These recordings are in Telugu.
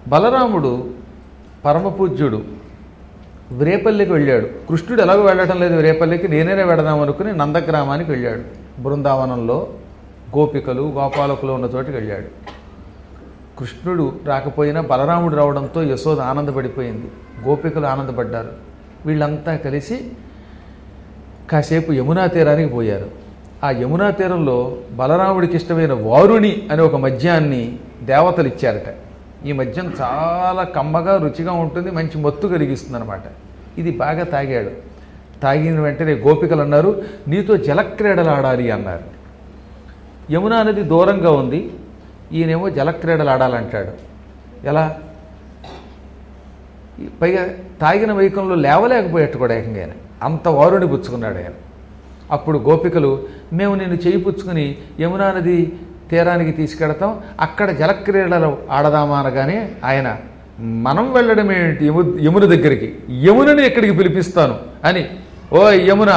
బలరాముడు పరమపూజ్యుడు రేపల్లికి వెళ్ళాడు కృష్ణుడు ఎలాగో వెళ్ళటం లేదు రేపల్లికి నేనే వెడదాం అనుకుని నందగ్రామానికి వెళ్ళాడు బృందావనంలో గోపికలు గోపాలకులు ఉన్న చోటికి వెళ్ళాడు కృష్ణుడు రాకపోయినా బలరాముడు రావడంతో యశోద ఆనందపడిపోయింది గోపికలు ఆనందపడ్డారు వీళ్ళంతా కలిసి కాసేపు యమునా తీరానికి పోయారు ఆ యమునా తీరంలో బలరాముడికి ఇష్టమైన వారుణి అనే ఒక మద్యాన్ని దేవతలు ఇచ్చారట ఈ మద్యం చాలా కమ్మగా రుచిగా ఉంటుంది మంచి మత్తు కలిగిస్తుంది అనమాట ఇది బాగా తాగాడు తాగిన వెంటనే గోపికలు అన్నారు నీతో జలక్రీడలు ఆడాలి అన్నారు యమునా నది దూరంగా ఉంది ఈయనేమో జలక్రీడలు ఆడాలంటాడు ఎలా ఈ పైగా తాగిన వైకంలో లేవలేకపోయేట్టు కూడా ఏకంగా ఆయన అంత వారుని పుచ్చుకున్నాడు ఆయన అప్పుడు గోపికలు మేము నిన్ను చేయి పుచ్చుకుని యమునా నది తీరానికి తీసుకెడతాం అక్కడ జలక్రీడలు ఆడదామా అనగానే ఆయన మనం వెళ్ళడం ఏంటి యము యమున దగ్గరికి యమునని ఎక్కడికి పిలిపిస్తాను అని ఓ యమున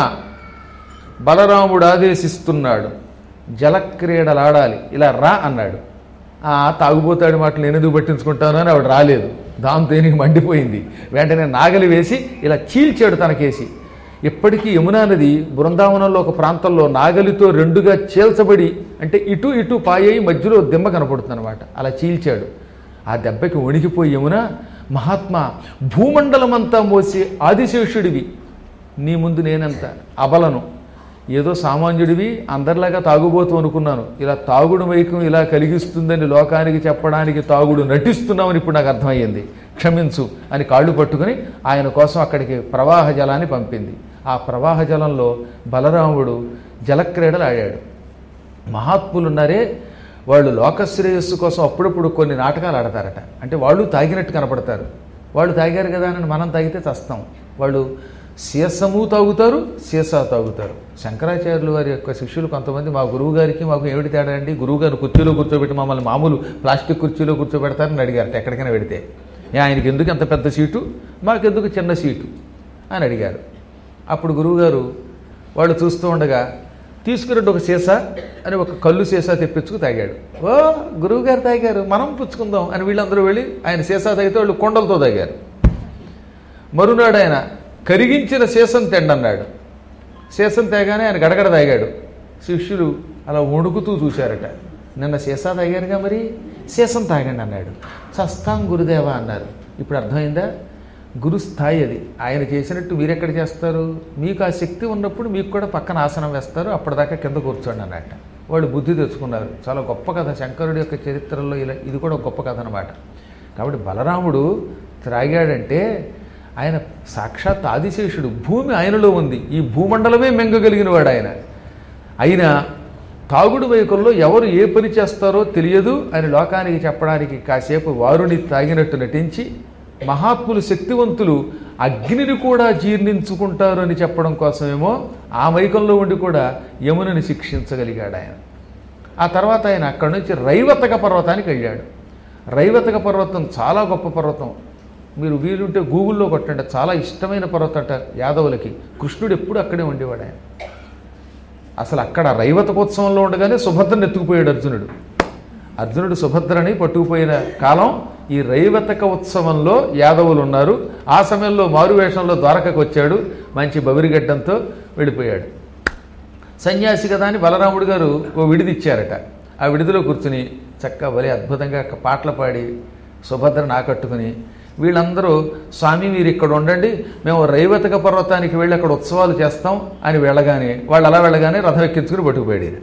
బలరాముడు ఆదేశిస్తున్నాడు జలక్రీడలు ఆడాలి ఇలా రా అన్నాడు ఆ తాగుబోతాడు మాటలు నేను ఎందుకు పట్టించుకుంటాను అని ఆవిడ రాలేదు దాంతో ఈయనకి మండిపోయింది వెంటనే నాగలి వేసి ఇలా చీల్చాడు తనకేసి ఇప్పటికీ యమునా నది బృందావనంలో ఒక ప్రాంతంలో నాగలితో రెండుగా చీల్చబడి అంటే ఇటు ఇటు పాయయి మధ్యలో దిమ్మ కనపడుతుంది అనమాట అలా చీల్చాడు ఆ దెబ్బకి వణికిపోయి యమున మహాత్మా భూమండలమంతా మోసి ఆదిశేషుడివి నీ ముందు నేనెంత అబలను ఏదో సామాన్యుడివి అందరిలాగా తాగుబోతూ అనుకున్నాను ఇలా తాగుడు వైకం ఇలా కలిగిస్తుందని లోకానికి చెప్పడానికి తాగుడు నటిస్తున్నామని ఇప్పుడు నాకు అర్థమయ్యింది క్షమించు అని కాళ్ళు పట్టుకుని ఆయన కోసం అక్కడికి ప్రవాహ జలాన్ని పంపింది ఆ ప్రవాహ జలంలో బలరాముడు జలక్రీడలు ఆడాడు మహాత్ములు ఉన్నారే వాళ్ళు లోకశ్రేయస్సు కోసం అప్పుడప్పుడు కొన్ని నాటకాలు ఆడతారట అంటే వాళ్ళు తాగినట్టు కనపడతారు వాళ్ళు తాగారు కదా అని మనం తాగితే చస్తాం వాళ్ళు సీసము తాగుతారు సీసా తాగుతారు శంకరాచార్యులు వారి యొక్క శిష్యులు కొంతమంది మా గురువు గారికి మాకు ఏమిటి తేడా అండి గురువు గారు కుర్చీలో కూర్చోబెట్టి మమ్మల్ని మామూలు ప్లాస్టిక్ కుర్చీలో కూర్చోబెడతారని అడిగారట ఎక్కడికైనా పెడితే "ఏ, ఆయనకి ఎందుకు ఎంత పెద్ద సీటు మాకెందుకు చిన్న సీటు అని అడిగారు అప్పుడు గురువుగారు వాళ్ళు చూస్తూ ఉండగా తీసుకురండి ఒక సీసా అని ఒక కళ్ళు సీసా తెప్పించుకు తాగాడు ఓ గురువుగారు తాగారు మనం పుచ్చుకుందాం అని వీళ్ళందరూ వెళ్ళి ఆయన సీసా తాగితే వాళ్ళు కొండలతో తాగారు మరునాడు ఆయన కరిగించిన సీసం తెండన్నాడు సీసం తేగానే ఆయన గడగడ తాగాడు శిష్యులు అలా వణుకుతూ చూశారట నిన్న సీసా తాగారుగా మరి సీసం తాగండి అన్నాడు చస్తాం గురుదేవా అన్నారు ఇప్పుడు అర్థమైందా గురు స్థాయి అది ఆయన చేసినట్టు మీరెక్కడ చేస్తారు మీకు ఆ శక్తి ఉన్నప్పుడు మీకు కూడా పక్కన ఆసనం వేస్తారు అప్పటిదాకా కింద కూర్చోండి అన్నట్ట వాళ్ళు బుద్ధి తెచ్చుకున్నారు చాలా గొప్ప కథ శంకరుడి యొక్క చరిత్రలో ఇలా ఇది కూడా ఒక గొప్ప కథ అనమాట కాబట్టి బలరాముడు త్రాగాడంటే ఆయన సాక్షాత్ ఆదిశేషుడు భూమి ఆయనలో ఉంది ఈ భూమండలమే మెంగగలిగిన వాడు ఆయన అయినా తాగుడు వైకుల్లో ఎవరు ఏ పని చేస్తారో తెలియదు అని లోకానికి చెప్పడానికి కాసేపు వారుని తాగినట్టు నటించి మహాత్ములు శక్తివంతులు అగ్నిని కూడా జీర్ణించుకుంటారు అని చెప్పడం కోసమేమో ఆ మైకంలో ఉండి కూడా యమునని శిక్షించగలిగాడు ఆయన ఆ తర్వాత ఆయన అక్కడి నుంచి రైవతక పర్వతానికి వెళ్ళాడు రైవతక పర్వతం చాలా గొప్ప పర్వతం మీరు వీలుంటే గూగుల్లో కొట్టండి చాలా ఇష్టమైన పర్వతం అంట యాదవులకి కృష్ణుడు ఎప్పుడు అక్కడే ఉండేవాడు ఆయన అసలు అక్కడ రైవతకోత్సవంలో ఉండగానే సుభద్రను ఎత్తుకుపోయాడు అర్జునుడు అర్జునుడు సుభద్రని పట్టుకుపోయిన కాలం ఈ రైవతక ఉత్సవంలో యాదవులు ఉన్నారు ఆ సమయంలో మారువేషంలో ద్వారకకు వచ్చాడు మంచి బవిరిగడ్డంతో వెళ్ళిపోయాడు సన్యాసి కదా అని బలరాముడు గారు ఓ విడిది ఇచ్చారట ఆ విడిదిలో కూర్చుని చక్కగా భలే అద్భుతంగా పాటలు పాడి సుభద్రను ఆకట్టుకుని వీళ్ళందరూ స్వామి మీరు ఇక్కడ ఉండండి మేము రైవతక పర్వతానికి వెళ్ళి అక్కడ ఉత్సవాలు చేస్తాం అని వెళ్ళగానే వాళ్ళు అలా వెళ్ళగానే రథం ఎక్కించుకుని పట్టుకుపోయాడు ఈయన.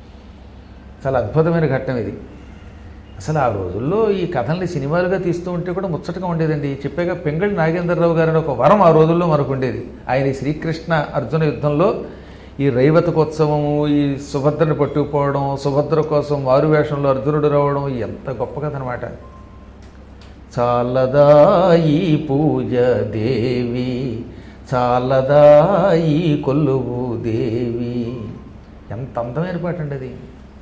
చాలా అద్భుతమైన ఘట్టం ఇది అసలు ఆ రోజుల్లో ఈ కథల్ని సినిమాలుగా తీస్తూ ఉంటే కూడా ముచ్చటగా ఉండేదండి చెప్పాక పెంగళి నాగేంద్రరావు గారిని ఒక వరం ఆ రోజుల్లో మనకు ఉండేది ఆయన ఈ శ్రీకృష్ణ అర్జున యుద్ధంలో ఈ రైవతకోత్సవము ఈ సుభద్రని పట్టుకుపోవడం సుభద్ర కోసం మారువేషంలో అర్జునుడు రావడం ఎంత గొప్ప కథ అనమాట చాలదా ఈ పూజ దేవి చాలదా ఈ కొలువు దేవి ఎంత అందమైన పాట అండి అది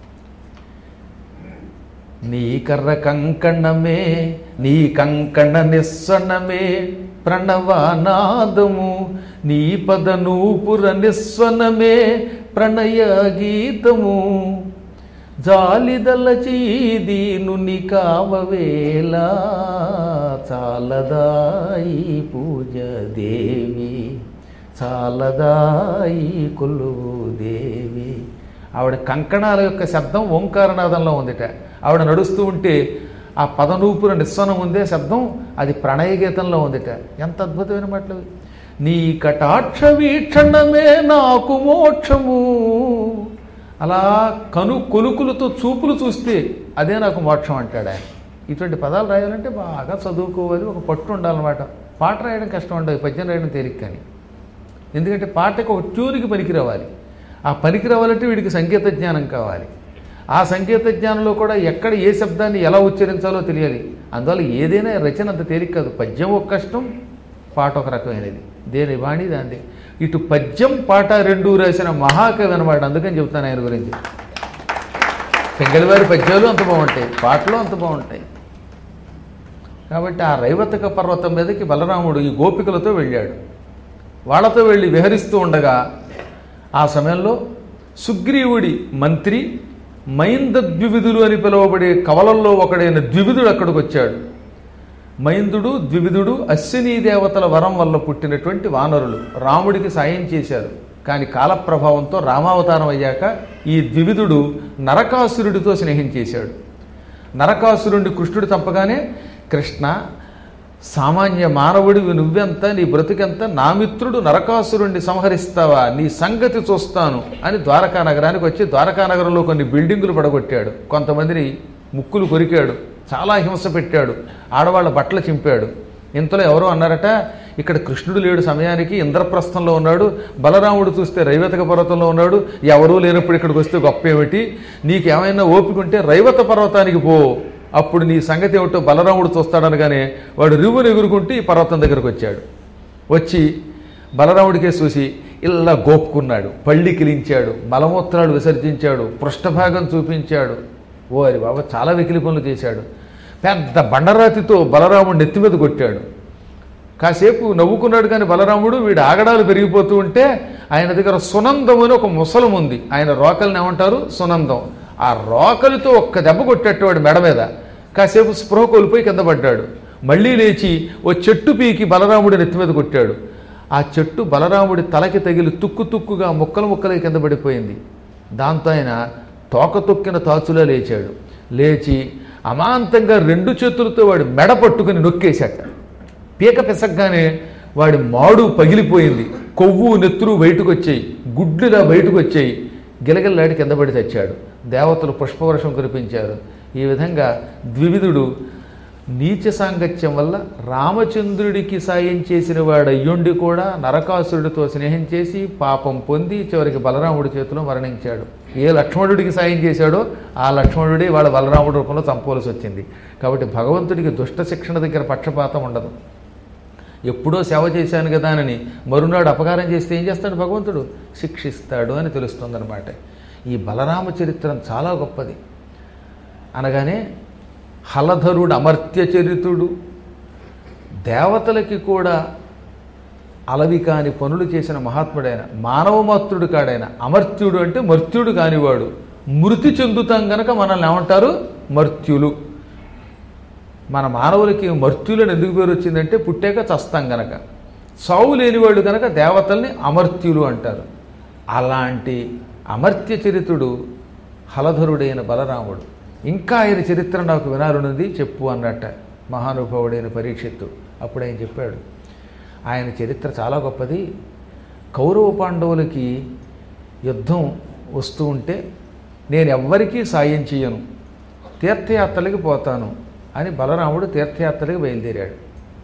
నీ కర్ర కంకణమే నీ కంకణ నిస్వనమే ప్రణవనాదము నీ పద నూపుర నిస్వనమే ప్రణయ గీతము జాలిదలచి దీనుని కావవేలా చాలదాయి పూజ దేవి చాలదాయి కొలువు దేవి ఆవిడ కంకణాల యొక్క శబ్దం ఓంకారనాదంలో ఉందిట ఆవిడ నడుస్తూ ఉంటే ఆ పదనూపుర నిస్వనం ఉందే శబ్దం అది ప్రణయ గీతంలో ఉందిట ఎంత అద్భుతమైన మాటలు ఇవి. నీ కటాక్ష వీక్షణమే నాకు మోక్షము అలా కను కొలుకులతో చూపులు చూస్తే అదే నాకు మోక్షం అంటాడు ఆయన ఇటువంటి పదాలు రాయాలంటే బాగా చదువుకోవాలి ఒక పట్టు ఉండాలన్నమాట పాట రాయడం కష్టం ఉండదు పద్యం రాయడం తేలిక కానీ ఎందుకంటే పాటకు ఒక ట్యూన్కి పనికి రావాలి ఆ పనికి రావాలంటే వీడికి సంగీత జ్ఞానం కావాలి ఆ సంగీత జ్ఞానంలో కూడా ఎక్కడ ఏ శబ్దాన్ని ఎలా ఉచ్చరించాలో తెలియాలి అందువల్ల ఏదైనా రచన అంత తేలిక కాదు పద్యం ఒక కష్టం పాట ఒక రకమైనది దేని వాణి దాంది ఇటు పద్యం పాట రెండు రాసిన మహాకవి అనమాట అందుకని చెప్తాను ఆయన గురించి పెంగళవారి పద్యాలు అంత బాగుంటాయి పాటలు అంత బాగుంటాయి కాబట్టి ఆ రైవతక పర్వతం మీదకి బలరాముడు ఈ గోపికలతో వెళ్ళాడు వాళ్ళతో వెళ్ళి విహరిస్తూ ఉండగా ఆ సమయంలో సుగ్రీవుడి మంత్రి మైంద ద్వివిధులు అని పిలువబడే కవలల్లో ఒకడైన ద్వివిధుడు అక్కడికి వచ్చాడు మైందుడు ద్వివిధుడు అశ్వినీ దేవతల వరం వల్ల పుట్టినటువంటి వానరులు రాముడికి సాయం చేశారు కానీ కాలప్రభావంతో రామావతారం అయ్యాక ఈ ద్వివిధుడు నరకాసురుడితో స్నేహం చేశాడు నరకాసురుడిని కృష్ణుడు చంపగానే కృష్ణ సామాన్య మానవుడివి నువ్వెంత నీ బ్రతుకెంత నా మిత్రుడు నరకాసురుణ్ణి సంహరిస్తావా నీ సంగతి చూస్తాను అని ద్వారకా నగరానికి వచ్చి ద్వారకా నగరంలో కొన్ని బిల్డింగులు పడగొట్టాడు కొంతమందిని ముక్కులు కొరికాడు చాలా హింస పెట్టాడు ఆడవాళ్ళ బట్టలు చింపాడు ఇంతలో ఎవరో అన్నారట ఇక్కడ కృష్ణుడు లేడు సమయానికి ఇంద్రప్రస్థంలో ఉన్నాడు బలరాముడు చూస్తే రైవతక పర్వతంలో ఉన్నాడు ఎవరూ లేనప్పుడు ఇక్కడికి వస్తే గొప్ప ఏమిటి నీకేమైనా ఓపిక ఉంటే రైవత పర్వతానికి పో అప్పుడు నీ సంగతి ఏమిటో బలరాముడు చూస్తాడనగానే వాడు రివ్వును ఎగురుకుంటూ ఈ పర్వతం దగ్గరకు వచ్చాడు వచ్చి బలరాముడికే చూసి ఇలా గోపుకున్నాడు పళ్ళి కిలించాడు మలమూత్రాలు విసర్జించాడు పృష్ఠభాగం చూపించాడు ఓ అరి బాబా చాలా వెకిలి పనులు చేశాడు పెద్ద బండరాతితో బలరాముడు నెత్తి మీద కొట్టాడు కాసేపు నవ్వుకున్నాడు కానీ బలరాముడు వీడు ఆగడాలు పెరిగిపోతూ ఉంటే ఆయన దగ్గర సునందం అని ఒక ముసలం ఉంది ఆయన రోకల్ని ఏమంటారు సునందం ఆ రోకలితో ఒక్క దెబ్బ కొట్టేట్టు వాడు మెడ మీద కాసేపు స్పృహ కోల్పోయి కింద పడ్డాడు మళ్ళీ లేచి ఓ చెట్టు పీకి బలరాముడి నెత్తి మీద కొట్టాడు ఆ చెట్టు బలరాముడి తలకి తగిలి తుక్కు తుక్కుగా ముక్కలు ముక్కలై కింద పడిపోయింది దాంతో ఆయన తోక తొక్కిన తాచులా లేచాడు లేచి అమాంతంగా రెండు చేతులతో వాడి మెడ పట్టుకుని నొక్కేశాట పీక పిసగ్గానే వాడి మాడు పగిలిపోయింది కొవ్వు నెత్తురు బయటకు వచ్చాయి గుడ్లులా బయటకు వచ్చాయి గిలగిల్లాడి కింద పడి తెచ్చాడు దేవతలు పుష్పవర్షం కురిపించారు ఈ విధంగా ద్వివిధుడు నీచ సాంగత్యం వల్ల రామచంద్రుడికి సాయం చేసిన వాడు అయ్యుండి కూడా నరకాసురుడితో స్నేహం చేసి పాపం పొంది చివరికి బలరాముడి చేతిలో మరణించాడు ఏ లక్ష్మణుడికి సాయం చేశాడో ఆ లక్ష్మణుడే వాళ్ళ బలరాముడి రూపంలో చంపవలసి వచ్చింది కాబట్టి భగవంతుడికి దుష్ట శిక్షణ దగ్గర పక్షపాతం ఉండదు ఎప్పుడో సేవ చేశాను కదా అని మరునాడు అపకారం చేస్తే ఏం చేస్తాడు భగవంతుడు శిక్షిస్తాడు అని తెలుస్తుందన్నమాట ఈ బలరామ చరిత్రం చాలా గొప్పది అనగానే హలధరుడు అమర్త్య చరితుడు దేవతలకి కూడా అలవి కాని పనులు చేసిన మహాత్ముడైన మానవ మాత్రుడు కాడైన అమర్త్యుడు అంటే మర్త్యుడు కానివాడు మృతి చెందుతాం గనక మనల్ని ఏమంటారు మర్త్యులు మన మానవులకి మర్త్యులను ఎందుకు పేరు వచ్చిందంటే పుట్టాక చస్తాం గనక సావు లేనివాడు కనుక దేవతల్ని అమర్త్యులు అంటారు అలాంటి అమర్త్య చరితుడు హలధరుడైన బలరాముడు ఇంకా ఆయన చరిత్ర నాకు వినాలనుంది చెప్పు అన్నట్ట మహానుభావుడైన పరీక్షిత్తు అప్పుడు ఆయన చెప్పాడు ఆయన చరిత్ర చాలా గొప్పది కౌరవ పాండవులకి యుద్ధం వస్తూ ఉంటే నేను ఎవ్వరికీ సాయం చేయను తీర్థయాత్రలకి పోతాను అని బలరాముడు తీర్థయాత్రలకు బయలుదేరాడు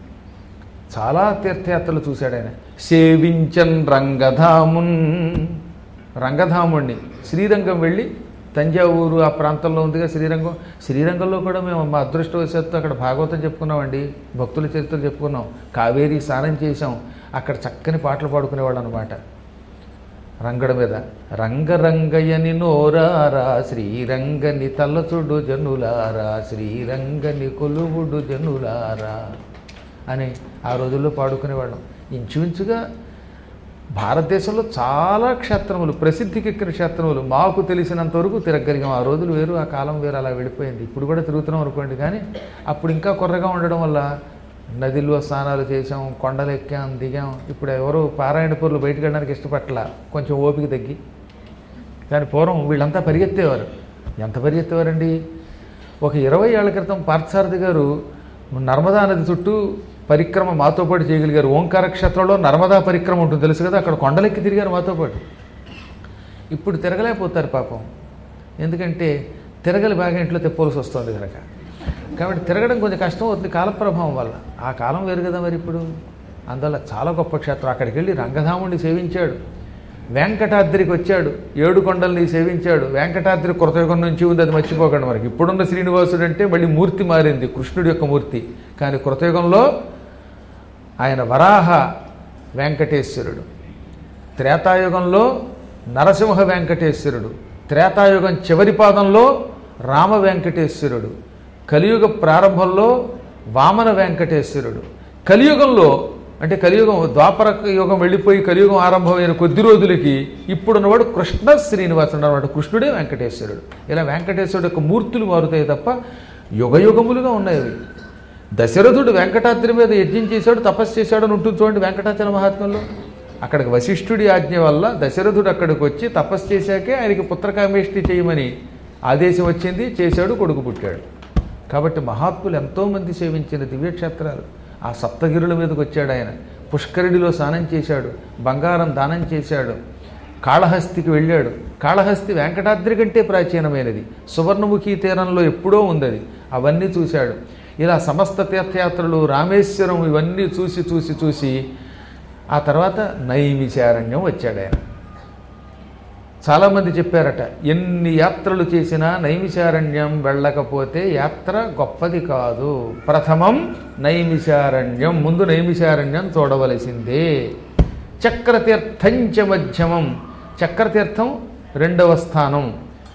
చాలా తీర్థయాత్రలు చూశాడు ఆయన సేవించన్ రంగధామున్ రంగధాముణ్ణి శ్రీరంగం వెళ్ళి తంజావూరు ఆ ప్రాంతంలో ఉందిగా శ్రీరంగం శ్రీరంగంలో కూడా మేము మా అదృష్టవశాత్తు అక్కడ భాగవతం చెప్పుకున్నామండి భక్తుల చరిత్రలు చెప్పుకున్నాం కావేరీ స్నానం చేశాం అక్కడ చక్కని పాటలు పాడుకునేవాళ్ళు అనమాట రంగడ మీద రంగరంగయని నోరారా శ్రీరంగని తలచుడు జనులారా శ్రీరంగని కొలువుడు జనులారా అని ఆ రోజుల్లో పాడుకునేవాళ్ళం ఇంచుమించుగా భారతదేశంలో చాలా క్షేత్రములు ప్రసిద్ధికెక్కిన క్షేత్రములు మాకు తెలిసినంత వరకు తిరగలిగాం ఆ రోజులు వేరు ఆ కాలం వేరు అలా వెళ్ళిపోయింది ఇప్పుడు కూడా తిరుగుతున్నాం అనుకోండి కానీ అప్పుడు ఇంకా కొర్రగా ఉండడం వల్ల నదిలో స్నానాలు చేసాం కొండలు ఎక్కాం దిగాం ఇప్పుడు ఎవరు పారాయణ పూర్లు బయటకు వెళ్ళడానికి ఇష్టపట్ల కొంచెం ఓపిక తగ్గి కానీ పూర్వం వీళ్ళంతా పరిగెత్తేవారు ఎంత పరిగెత్తేవారండి ఒక ఇరవై ఏళ్ల క్రితం పార్థసారథి గారు నర్మదా నది చుట్టూ పరిక్రమ మాతో పాటు చేయగలిగారు ఓంకార క్షేత్రంలో నర్మదా పరిక్రమ ఉంటుంది తెలుసు కదా అక్కడ కొండలెక్కి తిరిగారు మాతో పాటు ఇప్పుడు తిరగలేకపోతారు పాపం ఎందుకంటే తిరగలి బాగా ఇంట్లో తెప్పవలసి వస్తుంది కనుక కాబట్టి తిరగడం కొంచెం కష్టం అవుతుంది కాలప్రభావం వల్ల ఆ కాలం వేరు కదా మరి ఇప్పుడు అందువల్ల చాలా గొప్ప క్షేత్రం అక్కడికి వెళ్ళి రంగధాముడిని సేవించాడు వెంకటాద్రికి వచ్చాడు ఏడు కొండల్ని సేవించాడు వెంకటాద్రి కృతయుగం నుంచి ఉంది అది మర్చిపోకండి మనకి ఇప్పుడున్న శ్రీనివాసుడు అంటే మళ్ళీ మూర్తి మారింది కృష్ణుడి యొక్క మూర్తి కానీ కృతయుగంలో ఆయన వరాహ వెంకటేశ్వరుడు త్రేతాయుగంలో నరసింహ వెంకటేశ్వరుడు త్రేతాయుగం చివరి పాదంలో రామ వెంకటేశ్వరుడు కలియుగ ప్రారంభంలో వామన వెంకటేశ్వరుడు కలియుగంలో అంటే కలియుగం ద్వాపర యుగం వెళ్ళిపోయి కలియుగం ఆరంభమైన కొద్ది రోజులకి ఇప్పుడున్నవాడు కృష్ణ శ్రీనివాసుడు అన్నవాడు కృష్ణుడే వెంకటేశ్వరుడు ఇలా వెంకటేశ్వరుడు యొక్క మూర్తులు మారుతాయి తప్ప యుగయుగములుగా ఉన్నాయి అవి దశరథుడు వెంకటాద్రి మీద యజ్ఞం చేశాడు తపస్సు చేశాడు అని ఉంటుంది చూడండి వెంకటాచల మహాత్మ్యంలో అక్కడికి వశిష్ఠుడి ఆజ్ఞ వల్ల దశరథుడు అక్కడికి వచ్చి తపస్సు చేశాకే ఆయనకి పుత్రకామేష్టి చేయమని ఆదేశం వచ్చింది చేశాడు కొడుకు పుట్టాడు కాబట్టి మహాత్ములు ఎంతోమంది సేవించిన దివ్యక్షేత్రాలు ఆ సప్తగిరుల మీదకి వచ్చాడు ఆయన పుష్కరిణిలో స్నానం చేశాడు బంగారం దానం చేశాడు కాళహస్తికి వెళ్ళాడు కాళహస్తి వెంకటాద్రి కంటే ప్రాచీనమైనది సువర్ణముఖి తీరంలో ఎప్పుడో ఉంది అది అవన్నీ చూశాడు ఇలా సమస్త తీర్థయాత్రలు రామేశ్వరం ఇవన్నీ చూసి చూసి చూసి ఆ తర్వాత నైమిశారణ్యం వచ్చాడు ఆయన చాలామంది చెప్పారట ఎన్ని యాత్రలు చేసినా నైమిశారణ్యం వెళ్ళకపోతే యాత్ర గొప్పది కాదు ప్రథమం నైమిశారణ్యం ముందు నైమిశారణ్యం చూడవలసిందే చక్రతీర్థంచ మధ్యమం చక్రతీర్థం రెండవ స్థానం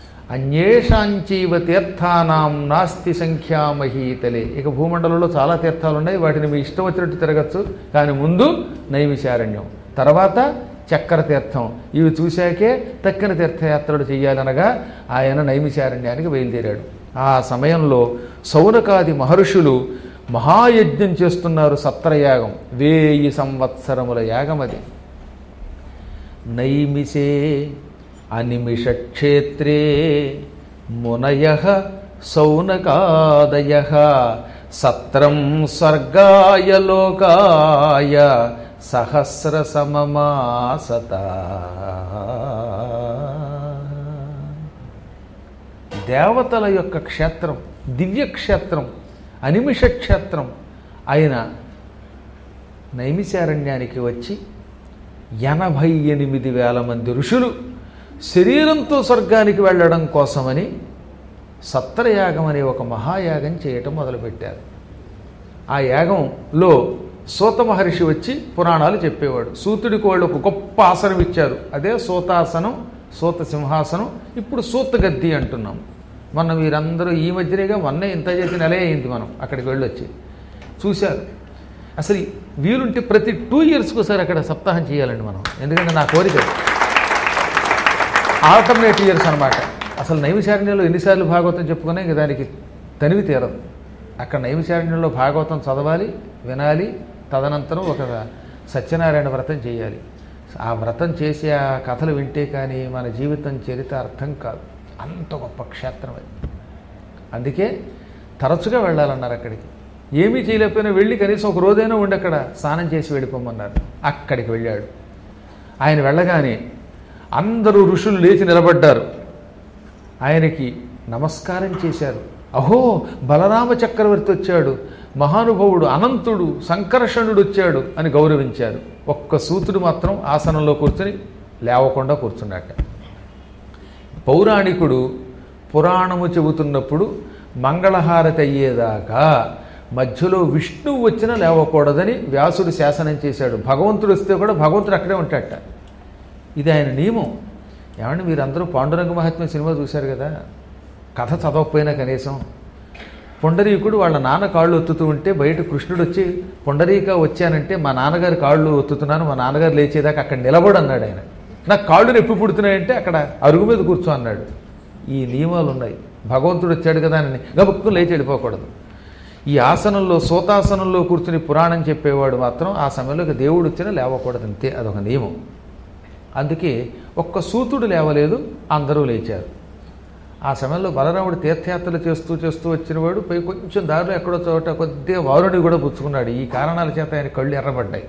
అన్యేషాంచైవ తీర్థానాం నాస్తి సంఖ్యామహీతలే ఇక భూమండలంలో చాలా తీర్థాలు ఉన్నాయి వాటిని మీ ఇష్టం వచ్చినట్టు తిరగచ్చు కానీ ముందు నైమిశారణ్యం తర్వాత చక్ర తీర్థం ఇవి చూశాకే తక్కిన తీర్థయాత్రలు చేయాలనగా ఆయన నైమిశారణ్యానికి బయలుదేరాడు ఆ సమయంలో సౌనకాది మహర్షులు మహాయజ్ఞం చేస్తున్నారు సత్రయాగం వేయి సంవత్సరముల యాగం అది నైమిషే అనిమిషక్షేత్రే మునయ సౌనకాదయ సత్రం స్వర్గాయ లోకాయ సహస్ర సమమాసత దేవతల యొక్క క్షేత్రం దివ్యక్షేత్రం అనిమిష క్షేత్రం అయిన నైమిశారణ్యానికి వచ్చి ఎనభై ఎనిమిది వేల మంది ఋషులు శరీరంతో స్వర్గానికి వెళ్ళడం కోసమని సత్రయాగం అనే ఒక మహాయాగం చేయటం మొదలుపెట్టారు ఆ యాగంలో సూత మహర్షి వచ్చి పురాణాలు చెప్పేవాడు సూతుడికి వాళ్ళు ఒక గొప్ప ఆసనం ఇచ్చారు అదే సూతాసనం సూత సింహాసనం ఇప్పుడు సూత గద్ది అంటున్నాం మొన్న వీరందరూ ఈ మధ్యనేగా మొన్న ఇంత చేసి నెలే అయింది మనం అక్కడికి వెళ్ళొచ్చి చూశారు అసలు వీలుంటే ప్రతి టూ ఇయర్స్కి ఒకసారి అక్కడ సప్తాహం చేయాలండి మనం ఎందుకంటే నా కోరిక అది. ఆల్టర్నేట్ ఇయర్స్ అనమాట అసలు నైమిశారణ్యంలో ఎన్నిసార్లు భాగవతం చెప్పుకున్నా ఇంక దానికి తనివి తీరదు అక్కడ నైమిశారణ్యంలో భాగవతం చదవాలి వినాలి తదనంతరం ఒక సత్యనారాయణ వ్రతం చేయాలి ఆ వ్రతం చేసి ఆ కథలు వింటే కానీ మన జీవితం చరిత్ర అర్థం కాదు అంత గొప్ప క్షేత్రం అది అందుకే తరచుగా వెళ్ళాలన్నారు అక్కడికి ఏమీ చేయలేకపోయినా వెళ్ళి కనీసం ఒక రోజైనా ఉండి అక్కడ స్నానం చేసి వెళ్ళిపోమన్నారు అక్కడికి వెళ్ళాడు ఆయన వెళ్ళగానే అందరూ ఋషులు లేచి నిలబడ్డారు ఆయనకి నమస్కారం చేశారు అహో బలరామ చక్రవర్తి వచ్చాడు మహానుభావుడు అనంతుడు సంకర్షణుడు వచ్చాడు అని గౌరవించారు ఒక్క సూతుడు మాత్రం ఆసనంలో కూర్చొని లేవకుండా కూర్చున్నట్ట పౌరాణికుడు పురాణము చెబుతున్నప్పుడు మంగళహారతి అయ్యేదాకా మధ్యలో విష్ణువు వచ్చినా లేవకూడదని వ్యాసుడు శాసనం చేశాడు భగవంతుడు వస్తే కూడా భగవంతుడు అక్కడే ఉంటాడట ఇది ఆయన నియమం ఏమండి మీరందరూ పాండురంగ మహాత్మ్య సినిమా చూశారు కదా కథ చదవకపోయినా కనీసం పుండరీకుడు వాళ్ళ నాన్న కాళ్ళు ఒత్తుతూ ఉంటే బయట కృష్ణుడు వచ్చి పుండరీక వచ్చానంటే మా నాన్నగారి కాళ్ళు ఒత్తుతున్నాను మా నాన్నగారు లేచేదాకా అక్కడ నిలబడు అన్నాడు ఆయన నాకు కాళ్ళు నొప్పి పుడుతున్నాయంటే అక్కడ అరుగు మీద కూర్చో అన్నాడు ఈ నియమాలు ఉన్నాయి భగవంతుడు వచ్చాడు కదా అని గబుక్కు లేచి వెళ్ళిపోకూడదు ఈ ఆసనంలో సోతాసనంలో కూర్చుని పురాణం చెప్పేవాడు మాత్రం ఆ సమయంలో ఇక దేవుడు వచ్చినా లేవకూడదు అంతే అదొక నియమం అందుకే ఒక్క సూతుడు లేవలేదు అందరూ లేచారు ఆ సమయంలో బలరాముడు తీర్థయాత్రలు చేస్తూ చేస్తూ వచ్చినవాడు పై కొంచెం దారిలో ఎక్కడో చోట కొద్దిగా వారుని కూడా పుచ్చుకున్నాడు ఈ కారణాల చేత ఆయన కళ్ళు ఎర్రబడ్డాయి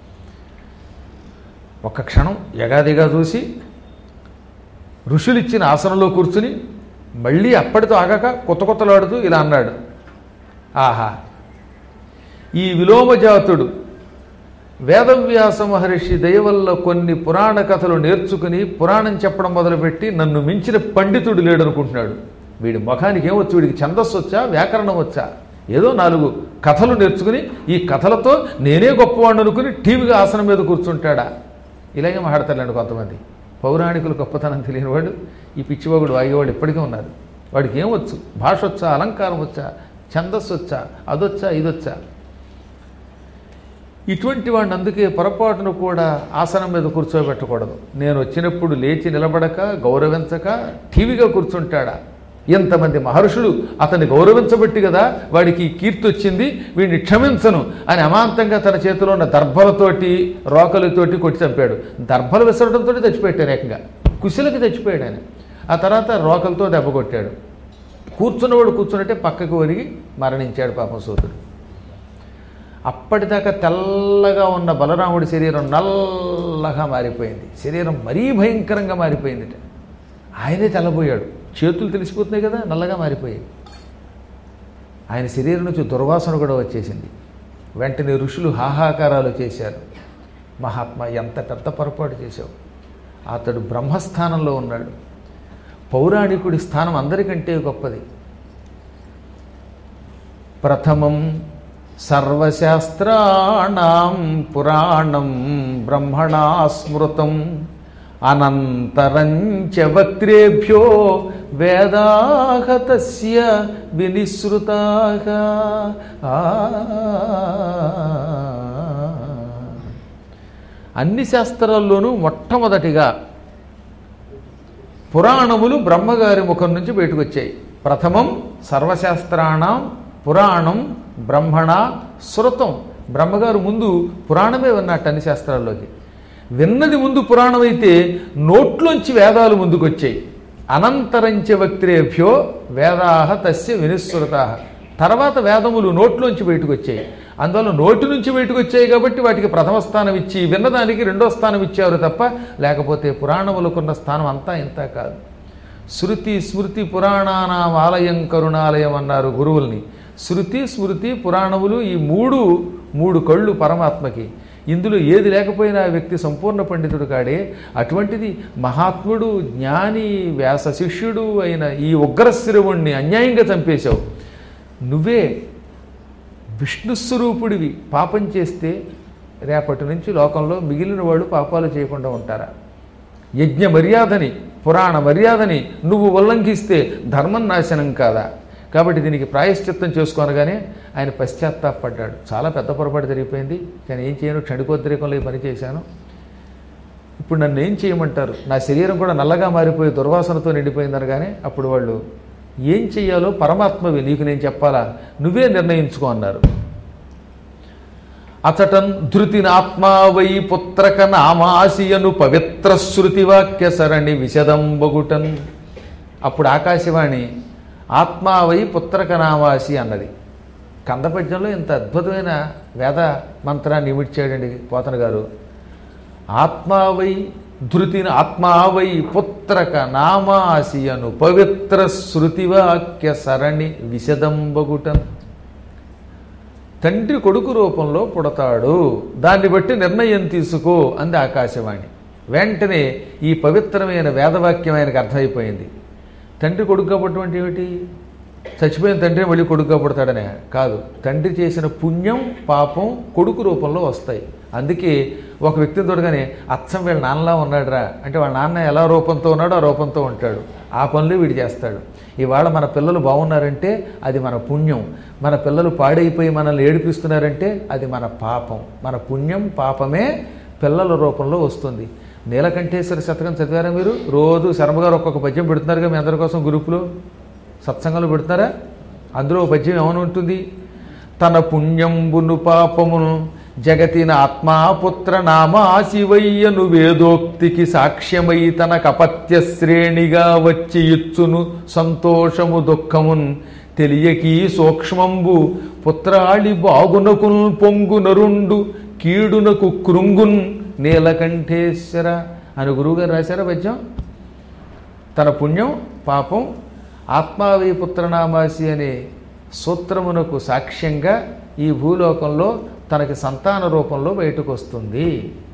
ఒక్క క్షణం యగాదిగా చూసి ఋషులు ఇచ్చిన ఆసనంలో కూర్చుని మళ్ళీ అప్పటితో ఆగాక కొత్త కొత్తలాడుతూ ఇలా అన్నాడు ఆహా ఈ విలోమజాతుడు వేదవ్యాస మహర్షి దయ వల్ల కొన్ని పురాణ కథలు నేర్చుకుని పురాణం చెప్పడం మొదలుపెట్టి నన్ను మించిన పండితుడు లేడనుకుంటున్నాడు వీడి ముఖానికి ఏమొచ్చు వీడికి ఛందస్సు వచ్చా వ్యాకరణం వచ్చా ఏదో నాలుగు కథలు నేర్చుకుని ఈ కథలతో నేనే గొప్పవాడిని అనుకుని టీవీగా ఆసనం మీద కూర్చుంటాడా ఇలాగే మాట్లాడతాడండి కొంతమంది పౌరాణికులు గొప్పతనం తెలియనివాడు ఈ పిచ్చివాగుడు వాగేవాడు ఇప్పటికీ ఉన్నారు వాడికి ఏమొచ్చు భాష వచ్చా అలంకారం వచ్చా ఛందస్సు వచ్చా అదొచ్చా ఇదొచ్చా ఇటువంటి వాడిని అందుకే పొరపాటును కూడా ఆసనం మీద కూర్చోబెట్టకూడదు నేను వచ్చినప్పుడు లేచి నిలబడక గౌరవించక టీవీగా కూర్చుంటాడా ఎంతమంది మహర్షులు అతన్ని గౌరవించబట్టి కదా వాడికి ఈ కీర్తి వచ్చింది వీడిని క్షమించను అని అమాంతంగా తన చేతిలో ఉన్న దర్భలతోటి రోకలతోటి కొట్టి చంపాడు దర్భలు విసరడంతో చచ్చిపెట్టారు ఏకంగా కుశలకి చచ్చిపోయాడు ఆయన ఆ తర్వాత రోకలతో దెబ్బ కొట్టాడు కూర్చున్నవాడు కూర్చున్నట్టే పక్కకు ఒరిగి మరణించాడు పాపం సూతుడు అప్పటిదాకా తెల్లగా ఉన్న బలరాముడి శరీరం నల్లగా మారిపోయింది శరీరం మరీ భయంకరంగా మారిపోయిందిట ఆయనే తెల్లబోయాడు చేతులు తెలిసిపోతున్నాయి కదా నల్లగా మారిపోయాయి ఆయన శరీరం నుంచి దుర్వాసన కూడా వచ్చేసింది వెంటనే ఋషులు హాహాకారాలు చేశారు మహాత్మా ఎంత పెద్ద పొరపాటు చేశావు అతడు బ్రహ్మస్థానంలో ఉన్నాడు పౌరాణికుడి స్థానం అందరికంటే గొప్పది ప్రథమం సర్వశాస్త్రాణం పురాణం బ్రహ్మణా స్మృతం అనంతరంచ వక్త్రేభ్యో వేదాహతస్య వినిశ్రుతా అన్ని శాస్త్రాల్లోనూ మొట్టమొదటిగా పురాణములు బ్రహ్మగారి ముఖం నుంచి బయటకు వచ్చాయి ప్రథమం సర్వశాస్త్రాణం పురాణం బ్రహ్మణ శృతం బ్రహ్మగారు ముందు పురాణమే విన్నట్టు అన్ని శాస్త్రాల్లోకి విన్నది ముందు పురాణం అయితే నోట్లోంచి వేదాలు ముందుకు వచ్చాయి అనంతరంచ వక్త్రేభ్యో వేదాహ తస్య వినిశ్రుతా తర్వాత వేదములు నోట్లోంచి బయటకు వచ్చాయి అందువల్ల నోటి నుంచి బయటకు వచ్చాయి కాబట్టి వాటికి ప్రథమ స్థానం ఇచ్చి విన్నదానికి రెండో స్థానం ఇచ్చారు తప్ప లేకపోతే పురాణములకున్న స్థానం అంతా ఇంత కాదు శృతి స్మృతి పురాణానాం ఆలయం కరుణాలయం అన్నారు గురువుల్ని శృతి స్మృతి పురాణములు ఈ మూడు మూడు కళ్ళు పరమాత్మకి ఇందులో ఏది లేకపోయినా ఆ వ్యక్తి సంపూర్ణ పండితుడు కాడే అటువంటిది మహాత్ముడు జ్ఞాని వ్యాస శిష్యుడు అయిన ఈ ఉగ్రశిరువుణ్ణి అన్యాయంగా చంపేశావు నువ్వే విష్ణుస్వరూపుడివి పాపం చేస్తే రేపటి నుంచి లోకంలో మిగిలిన వాళ్ళు పాపాలు చేయకుండా ఉంటారా యజ్ఞ మర్యాదని పురాణ మర్యాదని నువ్వు ఉల్లంఘిస్తే ధర్మం నాశనం కాదా కాబట్టి దీనికి ప్రాయశ్చిత్తం చేసుకోనగానే ఆయన పశ్చాత్తాపడ్డాడు చాలా పెద్ద పొరపాటు జరిగిపోయింది కానీ ఏం చేయను క్షణికోద్రేకంలో ఈ పని చేశాను ఇప్పుడు నన్ను ఏం చేయమంటారు నా శరీరం కూడా నల్లగా మారిపోయి దుర్వాసనతో నిండిపోయిందనగానే అప్పుడు వాళ్ళు ఏం చెయ్యాలో పరమాత్మవి నీకు నేను చెప్పాలా నువ్వే నిర్ణయించుకో అన్నారు అచటన్ ధృతినాత్మావై పుత్రక నామాసియను పవిత్ర శృతివాక్య సరణి విశదంబగుటన్ అప్పుడు ఆకాశవాణి ఆత్మావై పుత్రక నామాసి అన్నది కందపద్యంలో ఇంత అద్భుతమైన వేద మంత్రాన్ని ఇమిడ్చాడండి పోతన గారు ఆత్మావై ధృతిని ఆత్మావై పుత్రక నామాసియను పవిత్ర శృతివాక్య సరణి విశదంబగుటన్ తండ్రి కొడుకు రూపంలో పుడతాడు దాన్ని బట్టి నిర్ణయం తీసుకో అంది ఆకాశవాణి వెంటనే ఈ పవిత్రమైన వేదవాక్యం ఆయనకు అర్థమైపోయింది తండ్రి కొడుకు కాబట్టి అంటే ఏమిటి చచ్చిపోయిన తండ్రి మళ్ళీ కొడుకుగా పుడతాడనే కాదు తండ్రి చేసిన పుణ్యం పాపం కొడుకు రూపంలో వస్తాయి అందుకే ఒక వ్యక్తిని చూడగానే అచ్చం వీళ్ళ నాన్నలా ఉన్నాడురా అంటే వాళ్ళ నాన్న ఎలా రూపంతో ఉన్నాడో ఆ రూపంతో ఉంటాడు ఆ పనులు వీడు చేస్తాడు ఇవాళ మన పిల్లలు బాగున్నారంటే అది మన పుణ్యం మన పిల్లలు పాడైపోయి మనల్ని ఏడిపిస్తున్నారంటే అది మన పాపం మన పుణ్యం పాపమే పిల్లల రూపంలో వస్తుంది నీలకంఠేశ్వర శతకం చదివారా మీరు రోజు శర్మగారు ఒక్కొక్క పద్యం పెడుతున్నారుగా మీ అందరి కోసం గ్రూపులో సత్సంగంలో పెడుతున్నారా అందులో ఒక పద్యం ఏమని ఉంటుంది తన పుణ్యంబును పాపమును జగతిన ఆత్మాపుత్ర నామా శివయ్యను వేదోక్తికి సాక్ష్యమై తన కపత్య శ్రేణిగా వచ్చి ఇచ్చును సంతోషము దుఃఖమున్ తెలియకి సూక్ష్మంబు పుత్రాళి బాగునకున్ పొంగు నరుండు కీడునకు కృంగున్ నీలకంఠేశ్వర అని గురువుగారు రాశారా పద్యం తన పుణ్యం పాపం ఆత్మావి పుత్రనామాసి అనే సూత్రమునకు సాక్ష్యంగా ఈ భూలోకంలో తనకి సంతాన రూపంలో బయటకు వస్తుంది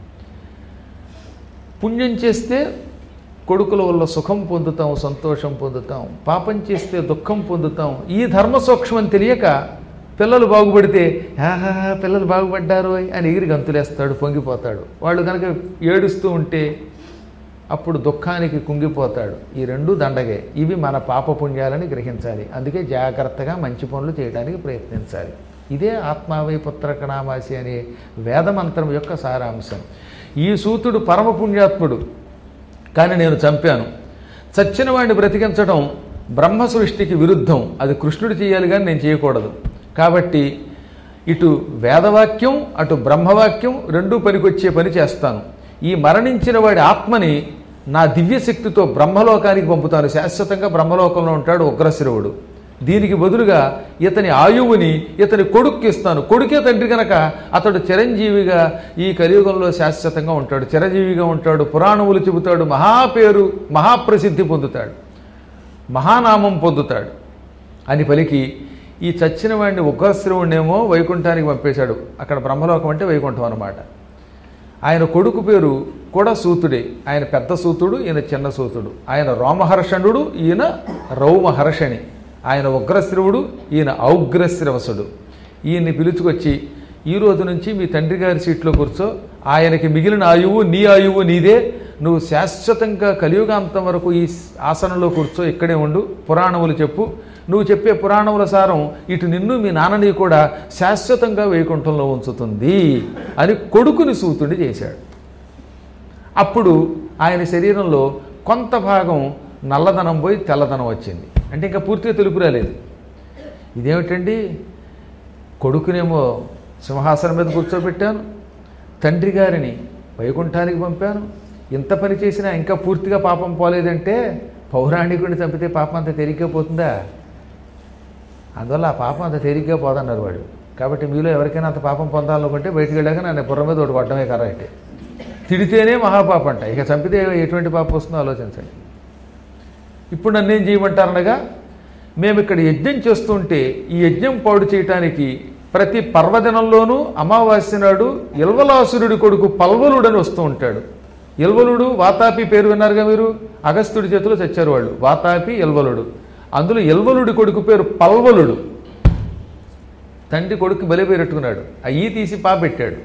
పుణ్యం చేస్తే కొడుకుల వల్ల సుఖం పొందుతాం సంతోషం పొందుతాం పాపం చేస్తే దుఃఖం పొందుతాం ఈ ధర్మ సూక్ష్మం తెలియక పిల్లలు బాగుపడితే ఆహా పిల్లలు బాగుపడ్డారు అని ఎగిరి గంతులేస్తాడు పొంగిపోతాడు వాళ్ళు కనుక ఏడుస్తూ ఉంటే అప్పుడు దుఃఖానికి కుంగిపోతాడు ఈ రెండు దండగే ఇవి మన పాపపుణ్యాలని గ్రహించాలి అందుకే జాగ్రత్తగా మంచి పనులు చేయడానికి ప్రయత్నించాలి ఇదే ఆత్మావై పుత్రకణామాసి అనే వేదమంత్రం యొక్క సారాంశం ఈ సూతుడు పరమ పుణ్యాత్ముడు కానీ నేను చంపాను చచ్చిన వాడిని బ్రతికించడం బ్రహ్మ సృష్టికి విరుద్ధం అది కృష్ణుడు చేయాలి కానీ నేను చేయకూడదు కాబట్టి ఇటు వేదవాక్యం అటు బ్రహ్మవాక్యం రెండూ పనికొచ్చే పని చేస్తాను ఈ మరణించిన వాడి ఆత్మని నా దివ్యశక్తితో బ్రహ్మలోకానికి పంపుతాను శాశ్వతంగా బ్రహ్మలోకంలో ఉంటాడు ఉగ్రశిరువుడు దీనికి బదులుగా ఇతని ఆయువుని ఇతని కొడుక్కి ఇస్తాను కొడుకే తండ్రి కనుక అతడు చిరంజీవిగా ఈ కలియుగంలో శాశ్వతంగా ఉంటాడు చిరంజీవిగా ఉంటాడు పురాణములు చెబుతాడు మహాపేరు మహాప్రసిద్ధి పొందుతాడు మహానామం పొందుతాడు అని పలికి ఈ చచ్చిన వాడిని ఉగ్రశ్రవుణ్ణేమో వైకుంఠానికి పంపేశాడు అక్కడ బ్రహ్మలోకం అంటే వైకుంఠం అన్నమాట ఆయన కొడుకు పేరు కూడా సూతుడే ఆయన పెద్ద సూతుడు ఈయన చిన్న సూతుడు ఆయన రోమహర్షణుడు ఈయన రౌమహర్షణి ఆయన ఉగ్రశ్రవుడు ఈయన ఔగ్రశ్రవసుడు ఈయన్ని పిలుచుకొచ్చి ఈ రోజు నుంచి మీ తండ్రి గారి సీట్లో కూర్చో ఆయనకి మిగిలిన ఆయువు నీ ఆయువు నీదే నువ్వు శాశ్వతంగా కలియుగాంతం వరకు ఈ ఆసనంలో కూర్చో ఇక్కడే ఉండు పురాణములు చెప్పు నువ్వు చెప్పే పురాణముల సారం ఇటు నిన్ను మీ నాన్నని కూడా శాశ్వతంగా వైకుంఠంలో ఉంచుతుంది అని కొడుకుని సూతుడి చేశాడు అప్పుడు ఆయన శరీరంలో కొంత భాగం నల్లదనం పోయి తెల్లదనం వచ్చింది అంటే ఇంకా పూర్తిగా తెలుపు రాలేదు ఇదేమిటండి కొడుకునేమో సింహాసనం మీద కూర్చోబెట్టాను తండ్రి గారిని వైకుంఠానికి పంపాను ఇంత పని చేసినా ఇంకా పూర్తిగా పాపం పోలేదంటే పౌరాణికుడిని చంపితే పాపం అంత తేలిగ్గా పోతుందా అందువల్ల ఆ పాపం అంత తేలిగ్గా పోదన్నారు వాడు కాబట్టి మీలో ఎవరికైనా అంత పాపం పొందాలనుకుంటే బయటికి వెళ్ళాక నన్ను బుర్ర మీద ఒకటి కొట్టడమే కరెక్ట్ తిడితేనే మహాపాపం అంట ఇక చంపితే ఎటువంటి పాపం వస్తుందో ఆలోచించండి ఇప్పుడు నన్ను ఏం చేయమంటారనగా మేము ఇక్కడ యజ్ఞం చేస్తుంటే ఈ యజ్ఞం పాడు చేయటానికి ప్రతి పర్వదినంలోనూ అమావాస్య నాడు ఇల్వలాసురుడి కొడుకు పల్వలుడని వస్తూ ఉంటాడు ఇల్వలుడు వాతాపి పేరు విన్నారుగా మీరు అగస్త్యుడి చేతిలో చచ్చారు వాళ్ళు వాతాపి ఇల్వలుడు అందులో ఇల్వలుడి కొడుకు పేరు పల్వలుడు తండ్రి కొడుకు బలి పెట్టుకున్నాడు అయ్యి తీసి పాపెట్టాడు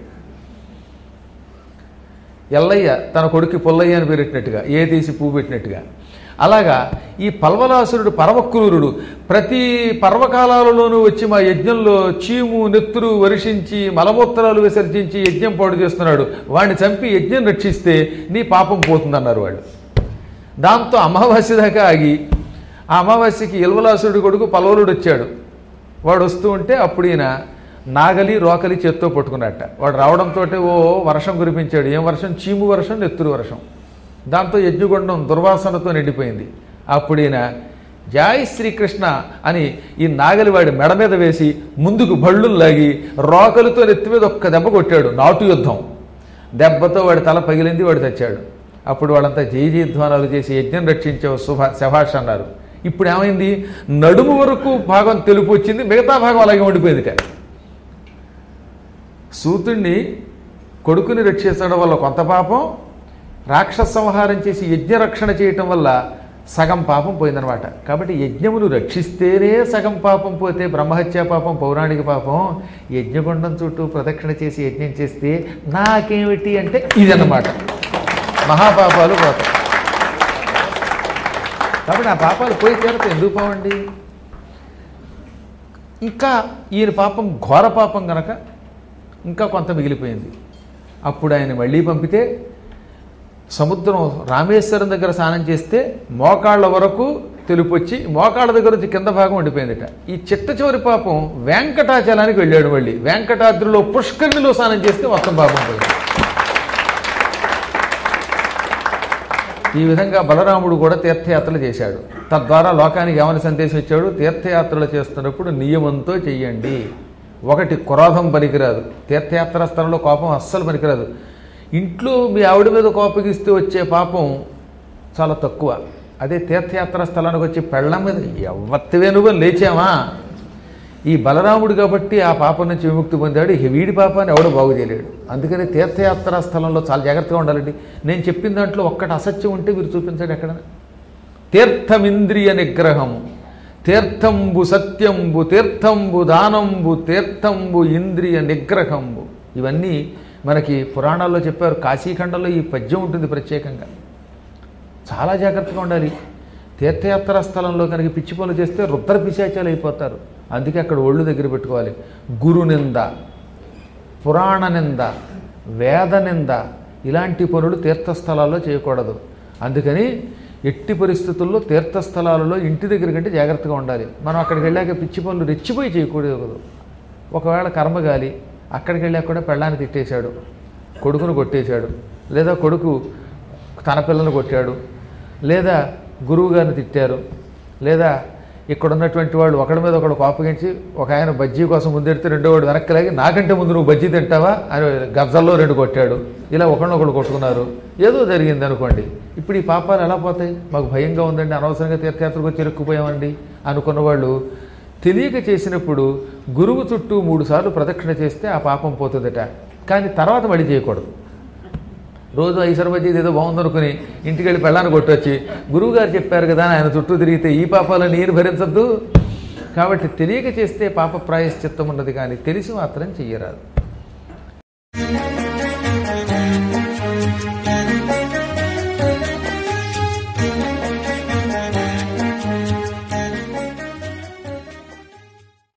ఎల్లయ్య తన కొడుకు పుల్లయ్య అని పేరెట్టినట్టుగా ఏ తీసి పువ్వు పెట్టినట్టుగా అలాగా ఈ పల్వలాసురుడు పరమక్రూరుడు ప్రతి పర్వకాలాలలోనూ వచ్చి మా యజ్ఞంలో చీము నెత్తురు వర్షించి మలమూత్రాలు విసర్జించి యజ్ఞం పాడు చేస్తున్నాడు వాడిని చంపి యజ్ఞం రక్షిస్తే నీ పాపం పోతుందన్నారు వాళ్ళు దాంతో అమావాస్య దాకా ఆగి ఆ అమావాస్యకి ఇల్వలాసురుడి కొడుకు పల్వలుడు వచ్చాడు వాడు వస్తూ ఉంటే అప్పుడు ఈయన నాగలి రోకలి చేత్తో పట్టుకున్నట్ట వాడు రావడంతో ఓ వర్షం కురిపించాడు ఏం వర్షం చీము వర్షం నెత్తురు వర్షం దాంతో యజ్ఞగుండం దుర్వాసనతో నిండిపోయింది అప్పుడు ఈయన జై శ్రీకృష్ణ అని ఈ నాగలి వాడి మెడ మీద వేసి ముందుకు బళ్ళు లాగి రోకలితో నెత్తి మీద ఒక్క దెబ్బ కొట్టాడు నాటు యుద్ధం దెబ్బతో వాడి తల పగిలింది వాడు తెచ్చాడు అప్పుడు వాళ్ళంతా జై జయధ్వానాలు చేసి యజ్ఞం రక్షించావు శుభ శభాష్ అన్నారు ఇప్పుడు ఏమైంది నడుము వరకు భాగం తెలుపు వచ్చింది మిగతా భాగం అలాగే ఉండిపోయిందిట సూతుణ్ణి కొడుకుని రక్షించడం వల్ల కొంత పాపం రాక్షస సంహారం చేసి యజ్ఞ రక్షణ చేయటం వల్ల సగం పాపం పోయిందనమాట కాబట్టి యజ్ఞములు రక్షిస్తేనే సగం పాపం పోతే బ్రహ్మహత్యా పాపం పౌరాణిక పాపం యజ్ఞగుండం చుట్టూ ప్రదక్షిణ చేసి యజ్ఞం చేస్తే నాకేమిటి అంటే ఇదన్నమాట మహాపాపాలు పోతాయి కాబట్టి ఆ పాపాలు పోయి తీరత ఎందుకు పోవండి ఇంకా ఈయన పాపం ఘోర పాపం గనక ఇంకా కొంత మిగిలిపోయింది అప్పుడు ఆయన మళ్ళీ పంపితే సముద్రం రామేశ్వరం దగ్గర స్నానం చేస్తే మోకాళ్ళ వరకు తెలుపు వచ్చి మోకాళ్ళ దగ్గర నుంచి కింద భాగం ఉండిపోయిందిట ఈ చిట్ట చివరి పాపం వెంకటాచలానికి వెళ్ళాడు మళ్ళీ వెంకటాద్రిలో పుష్కరిణిలో స్నానం చేస్తే మొత్తం పాపం పోయింది ఈ విధంగా బలరాముడు కూడా తీర్థయాత్రలు చేశాడు తద్వారా లోకానికి ఏమని సందేశం ఇచ్చాడు తీర్థయాత్రలు చేస్తున్నప్పుడు నియమంతో చెయ్యండి ఒకటి క్రోధం పనికిరాదు తీర్థయాత్ర స్థలంలో కోపం అస్సలు పనికిరాదు ఇంట్లో మీ ఆవిడ మీద కోపగిస్తే వచ్చే పాపం చాలా తక్కువ అదే తీర్థయాత్ర స్థలానికి వచ్చి పెళ్ళం మీద ఎవత్తివే నువ్వు అని లేచామా ఈ బలరాముడు కాబట్టి ఆ పాపం నుంచి విముక్తి పొందాడు ఇక వీడి పాపాన్ని ఎవడు బాగు చేయలేడు అందుకని తీర్థయాత్రా స్థలంలో చాలా జాగ్రత్తగా ఉండాలండి నేను చెప్పిన దాంట్లో ఒక్కటి అసత్యం ఉంటే మీరు చూపించండి ఎక్కడ తీర్థమింద్రియ నిగ్రహము తీర్థంబు సత్యంబు తీర్థంబు దానంబు తీర్థంబు ఇంద్రియ నిగ్రహంబు ఇవన్నీ మనకి పురాణాల్లో చెప్పారు కాశీఖండంలో ఈ పద్యం ఉంటుంది ప్రత్యేకంగా చాలా జాగ్రత్తగా ఉండాలి తీర్థయాత్రా స్థలంలో కనుక పిచ్చి పనులు చేస్తే రుద్ర పిశాచాలు అయిపోతారు అందుకే అక్కడ ఒళ్ళు దగ్గర పెట్టుకోవాలి గురు నింద పురాణ నింద వేద నింద ఇలాంటి పనులు తీర్థస్థలాల్లో చేయకూడదు అందుకని ఎట్టి పరిస్థితుల్లో తీర్థస్థలాలలో ఇంటి దగ్గర కంటే జాగ్రత్తగా ఉండాలి మనం అక్కడికి వెళ్ళాక పిచ్చి పనులు రెచ్చిపోయి చేయకూడదు ఒకవేళ కర్మగాలి అక్కడికి వెళ్ళాక కూడా పెళ్ళాన్ని తిట్టేశాడు కొడుకును కొట్టేశాడు లేదా కొడుకు తన పిల్లని కొట్టాడు లేదా గురువు గారిని తిట్టారు లేదా ఇక్కడ ఉన్నటువంటి వాళ్ళు ఒకడి మీద ఒకడు కోపగించి ఒక ఆయన బజ్జీ కోసం ముందెడితే రెండో వాడు వెనక్కి లాగి నాకంటే ముందు నువ్వు బజ్జీ తింటావా అని గజ్జల్లో రెండు కొట్టాడు ఇలా ఒకడినొకడు కొట్టుకున్నారు ఏదో జరిగింది అనుకోండి ఇప్పుడు ఈ పాపాలు ఎలా పోతాయి మాకు భయంగా ఉందండి అనవసరంగా తీర్థయాత్రకు వచ్చి ఇరుక్కుపోయామండి అనుకున్న వాళ్ళు తెలియక చేసినప్పుడు గురువు చుట్టూ మూడు సార్లు ప్రదక్షిణ చేస్తే ఆ పాపం పోతుందట కానీ తర్వాత మళ్ళీ చేయకూడదు రోజు ఐశ్వర్వజీ ఏదో బాగుందనుకుని ఇంటికి వెళ్ళి పెళ్ళాన్ని కొట్టొచ్చి గురువుగారు చెప్పారు కదా అని ఆయన చుట్టూ తిరిగితే ఈ పాపాలను నీరు భరించద్దు కాబట్టి తెలియక చేస్తే పాప ప్రాయశ్చిత్తం ఉన్నది కానీ తెలిసి మాత్రం చెయ్యరాదు